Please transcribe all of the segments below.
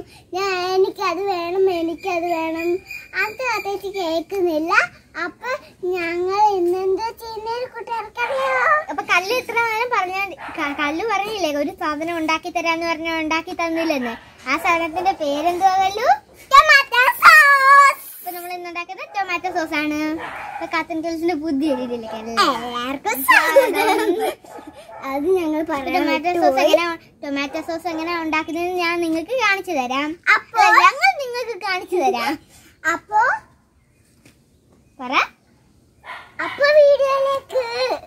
ഞാൻ എനിക്കത് വേണം എനിക്കത് വേണം അത് അതേക്ക് കേൾക്കുന്നില്ല അപ്പൊ ഞങ്ങൾ ഇന്നെന്താ ചെയ്യുന്ന കൂട്ടുകാർക്കറിയോ അപ്പൊ കല്ല് ഇത്ര നേരം പറഞ്ഞ കല്ല് പറഞ്ഞില്ലേ ഒരു സാധനം ഉണ്ടാക്കി തരാന്ന് പറഞ്ഞ ഉണ്ടാക്കി തന്നില്ലെന്ന് ആ സാധനത്തിന്റെ പേരെന്തുവാ കല്ലു ടൊമാറ്റോ സോസ് അപ്പൊ നമ്മൾ ഇന്ന് ഉണ്ടാക്കുന്നത് ടൊമാറ്റോ സോസ് ആണ് അപ്പൊ കാത്തൻ ഗേൾസിന്റെ ബുദ്ധി എഴുതിയില്ലേ കല്ല് എല്ലാവർക്കും സ്വാഗതം അത് ഞങ്ങൾ ടൊമാറ്റോ സോസ് എങ്ങനെ ടൊമാറ്റോ സോസ് എങ്ങനെ ഉണ്ടാക്കുന്നത് ഞാൻ നിങ്ങൾക്ക് കാണിച്ചു തരാം അപ്പൊ അല്ല, ഞങ്ങൾ നിങ്ങൾക്ക് കാണിച്ചു തരാം അപ്പൊ പറ അപ്പൊ വീഡിയോയിലേക്ക്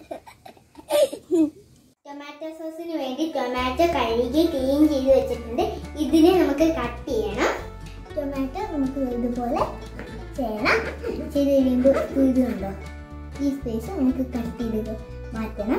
ടൊമാറ്റോ സോസിന് വേണ്ടി ടൊമാറ്റോ കഴുകി ക്ലീൻ ചെയ്ത് വെച്ചിട്ടുണ്ട് ഇതിനെ നമുക്ക് കട്ട് ചെയ്യണം ടൊമാറ്റോ നമുക്ക് ഇതുപോലെ ചെയ്യണം ചെയ്ത് കഴിയുമ്പോൾ ഇതുണ്ടോ ഈ സ്പേസ് നമുക്ക് കട്ട് ചെയ്ത് മാറ്റണം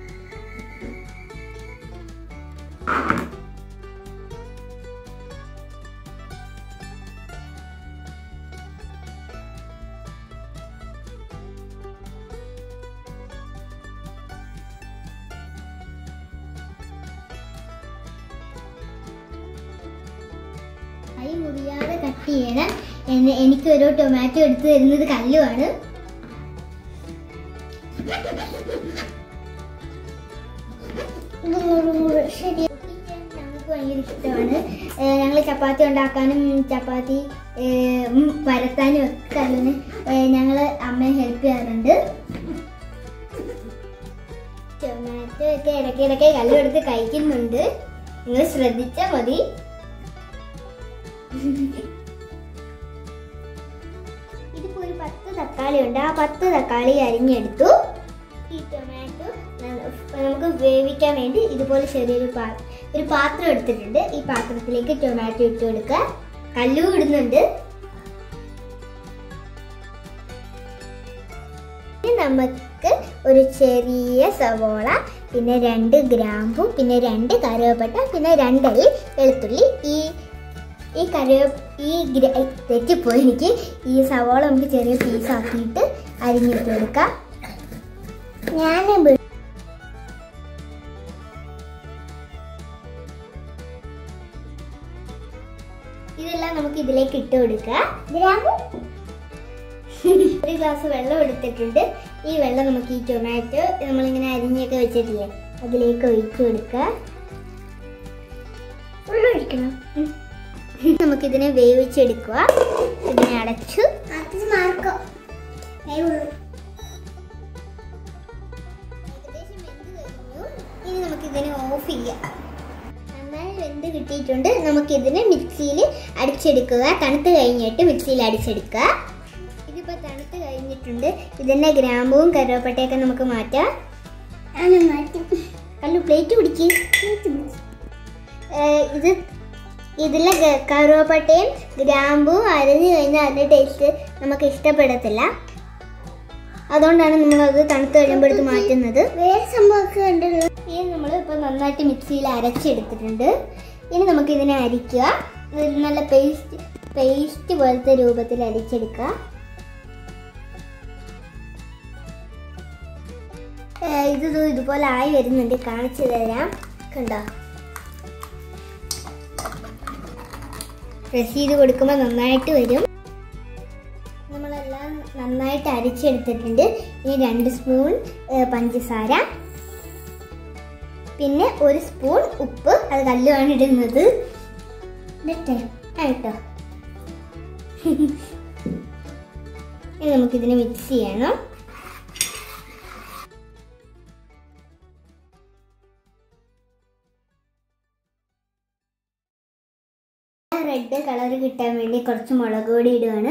കൈ മുറിയാതെ കട്ട് ചെയ്യണം എന്നെ എനിക്ക് ഒരു ടൊമാറ്റോ എടുത്ത് തരുന്നത് കല്ലുമാണ് ശരി ഞങ്ങൾക്ക് ഭയങ്കര ഇഷ്ടമാണ് ഞങ്ങൾ ചപ്പാത്തി ഉണ്ടാക്കാനും ചപ്പാത്തി ഏഹ്, ഉം, പരത്താനും ഒക്കെ അതിന് ഞങ്ങൾ അമ്മയെ ഹെൽപ്പ് ചെയ്യാറുണ്ട് ടൊമാറ്റോ ഒക്കെ ഇടയ്ക്ക് ഇടയ്ക്ക് കല്ലെടുത്ത് കഴിക്കുന്നുണ്ട് നിങ്ങൾ ശ്രദ്ധിച്ചാൽ മതി ഇതിപ്പോ ഒരു പത്ത് തക്കാളി ഉണ്ട് ആ പത്ത് തക്കാളി അരിഞ്ഞെടുത്തു ഈ ടൊമാറ്റോ നമുക്ക് വേവിക്കാൻ വേണ്ടി ഇതുപോലെ ചെറിയൊരു പാ ഒരു പാത്രം എടുത്തിട്ടുണ്ട് ഈ പാത്രത്തിലേക്ക് ടൊമാറ്റോ ഇട്ട് കൊടുക്കുക കല്ലും ഇടുന്നുണ്ട് ഇനി നമുക്ക് ഒരു ചെറിയ സവോള പിന്നെ രണ്ട് ഗ്രാമ്പു പിന്നെ രണ്ട് കറിവേപ്പട്ട പിന്നെ രണ്ടരി വെളുത്തുള്ളി ഈ ഈ കറിവേ ഈ ഗ്ര- തെറ്റിപ്പോയി എനിക്ക് ഈ സവോള നമുക്ക് ചെറിയ പീസ് ആക്കിയിട്ട് അരിഞ്ഞിട്ട് കൊടുക്കാം ഞാൻ ഇതെല്ലാം നമുക്ക് ഇതിലേക്ക് ഇട്ട് കൊടുക്കാം ഗ്രാമ്പു ഒരു ഗ്ലാസ് വെള്ളം എടുത്തിട്ടുണ്ട് ഈ വെള്ളം നമുക്ക് ഈ ടൊമാറ്റോ നമ്മളിങ്ങനെ അരിഞ്ഞൊക്കെ വെച്ചിട്ടില്ലേ അതിലേക്ക് ഒഴിച്ചു കൊടുക്കുക ഉള്ളൊഴിക്കണം നമുക്കിതിനെ വേവിച്ചെടുക്കുക ഇതിനെ അടച്ചു അത് മാർക്കോ ഉള്ളു ഏകദേശം വെന്ത് കഴിഞ്ഞു ഇനി നമുക്കിതിനെ ഓഫ് ചെയ്യാം നന്നായി വെന്ത് കിട്ടിയിട്ടുണ്ട് നമുക്കിതിനെ മിക്സിയിൽ അടിച്ചെടുക്കുക തണുത്ത് കഴിഞ്ഞിട്ട് മിക്സിയിൽ അടിച്ചെടുക്കുക ഇതിപ്പോൾ തണുത്ത് കഴിഞ്ഞിട്ടുണ്ട് ഇതിൻ്റെ ഗ്രാമ്പും കരുവേപ്പട്ടയൊക്കെ നമുക്ക് മാറ്റാം ആണ് മാറ്റി കല്ലു പ്ലേറ്റ് പിടിക്ക് ഏഹ് ഇത് ഇതിലെ ഗ- കറുവപ്പട്ടയും ഗ്രാമ്പും അരഞ്ഞു കഴിഞ്ഞാൽ അതിൻ്റെ ടേസ്റ്റ് നമുക്ക് ഇഷ്ടപ്പെടത്തില്ല അതുകൊണ്ടാണ് നമ്മളത് തണുത്ത് കഴിയുമ്പോഴത്ത് മാറ്റുന്നത് വേറെ സംഭവമൊക്കെ ഉണ്ടല്ലോ ഇനി നമ്മൾ ഇപ്പോൾ നന്നായിട്ട് മിക്സിയിൽ അരച്ചെടുത്തിട്ടുണ്ട് ഇനി നമുക്ക് ഇതിനെ അരിക്കുക ഇത് നല്ല പേസ്റ്റ് പേസ്റ്റ് പോലത്തെ രൂപത്തിൽ അരിച്ചെടുക്കുക ഏഹ് ഇത് ദൂ ഇതുപോലെ ആയി വരുന്നുണ്ട് കാണിച്ചു തരാം കണ്ടോ പ്രസ് ചെയ്ത് കൊടുക്കുമ്പോൾ നന്നായിട്ട് വരും നമ്മളെല്ലാം നന്നായിട്ട് അരിച്ചെടുത്തിട്ടുണ്ട് ഇനി രണ്ട് സ്പൂൺ ഏഹ് പഞ്ചസാര പിന്നെ ഒരു സ്പൂൺ ഉപ്പ് അത് കല്ലുമാണ് ഇടുന്നത് എന്നിട്ട് ആയിട്ടോ ഇനി നമുക്കിതിനെ മിക്സ് ചെയ്യണം റെഡ് കളർ കിട്ടാൻ വേണ്ടി കുറച്ച് മുളക് പൊടി ഇടുകയാണ്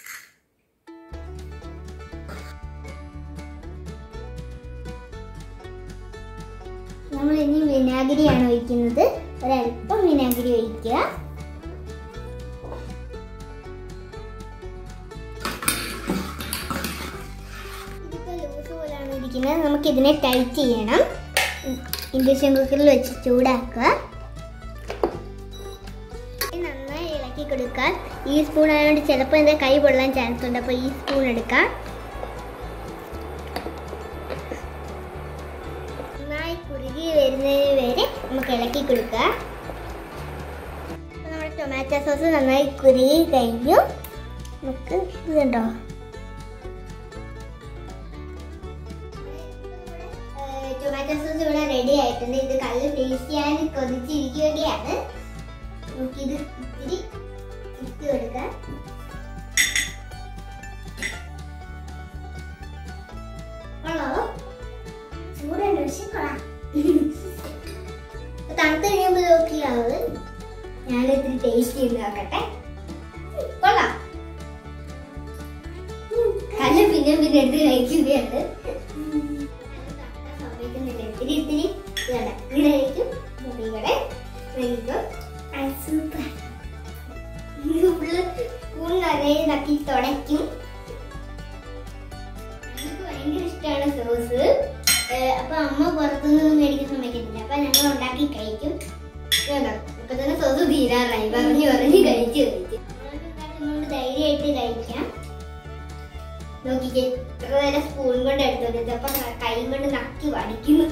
നമ്മൾ ഇനി വിനാഗിരിയാണ് ഒഴിക്കുന്നത് ഒരല്പം വിനാഗിരി ഒഴിക്കുക ഇതിപ്പോൾ ലൂസ് പോലെയാണ് ഇരിക്കുന്നത് നമുക്ക് ഇതിനെ ടൈറ്റ് ചെയ്യണം ഇൻഡക്ഷൻ കുക്കറിൽ വെച്ച് ചൂടാക്കുക ഇത് നന്നായി ഇളക്കി കൊടുക്കുക ഈ സ്പൂൺ ആയതുകൊണ്ട് ചിലപ്പോൾ എൻ്റെ കൈ പൊള്ളാൻ ചാൻസ് ഉണ്ട് അപ്പോൾ ഈ സ്പൂൺ എടുക്കാം നന്നായി കുറുകി വരുന്നതിന് വരെ നമുക്ക് ഇളക്കി കൊടുക്കുക അപ്പോൾ നമ്മുടെ ടൊമാറ്റോ സോസ് നന്നായി കുരുകി കഴിഞ്ഞു നമുക്ക് ഇത് കണ്ടോ ടൊമാറ്റോ സോസ് ഇവിടെ റെഡി ആയിട്ടുണ്ട് ഇത് കല്ല് ടേസ്റ്റ് ചെയ്യാൻ കൊതിച്ചിരിക്കുകയാണ് നമുക്കിത് ഇത്തിരി ഇട്ട് കൊടുക്കാം കൊള്ളാവോ ചൂടുണ്ട് പക്ഷെ കൊള്ളാം തണുത്ത് കഴിയുമ്പോൾ നോക്കിയാവ് ഞാൻ ഇത്തിരി ടേസ്റ്റ് ചെയ്ത് നോക്കട്ടെ കൊള്ളാം കല്ല് പിന്നെ പിന്നെ എടുത്ത് കഴിക്കുകയാണ് സമയക്കുന്നില്ല ഇത്തിരി ഇത്തിരി വേണ്ട ഇങ്ങനെ കഴിക്കും ഇവിടെ കഴിക്കും സൂപ്പർ ഫുള്ള് സ്പൂൺ നിറയെ നക്കി തുടയ്ക്കും ഞങ്ങൾക്ക് ഭയങ്കര ഇഷ്ടമാണ് സോസ് അപ്പൊ അമ്മ പുറത്തുനിന്നൊന്നും മേടിക്കാൻ സമ്മതിക്കത്തില്ല അപ്പൊ ഞങ്ങൾ ഉണ്ടാക്കി കഴിക്കും വേണ്ട ഇപ്പൊ തന്നെ സോസ് തീരാറായി പറഞ്ഞു പറഞ്ഞ് കഴിച്ച് കഴിച്ച് അതുകൊണ്ട് ധൈര്യമായിട്ട് കഴിക്കാം നോക്കിക്കേ ഇത്ര നേരം സ്പൂൺ കൊണ്ട് എടുത്തോണ്ട് അപ്പൊ കൈ കൊണ്ട് നക്കി വടിക്കുന്നു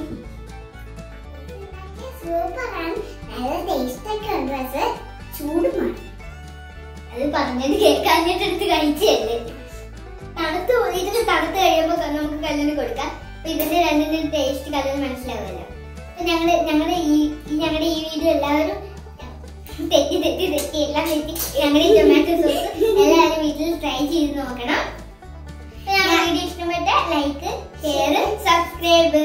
സൂപ്പറാണ് നല്ല ടേസ്റ്റ് ഒക്കെ ഉണ്ട് പക്ഷെ ചൂടുമാണ് അത് പറഞ്ഞത് കേൾക്കാഞ്ഞിട്ട് എടുത്ത് കഴിച്ചല്ലേ തണുത്ത് പോയി ഇതിന് തണുത്ത് കഴിയുമ്പോ ക- നമുക്ക് കല്ലിന് കൊടുക്കാം അപ്പൊ ഇതിന്റെ രണ്ടിന്റെ ടേസ്റ്റ് കല്ലിന് മനസ്സിലാവുമല്ലോ അപ്പൊ ഞങ്ങള് ഞങ്ങളുടെ ഈ ഈ ഞങ്ങളുടെ ഈ വീഡിയോ എല്ലാവരും തെറ്റി തെറ്റി തെറ്റി എല്ലാം തെറ്റി ഞങ്ങളുടെ ഈ ടൊമാറ്റോ സോസ് എല്ലാവരും വീട്ടിൽ ട്രൈ ചെയ്ത് നോക്കണം അപ്പൊ ഞങ്ങളുടെ വീഡിയോ ഇഷ്ടപ്പെട്ട ലൈക്ക് ഷെയർ സബ്സ്ക്രൈബ്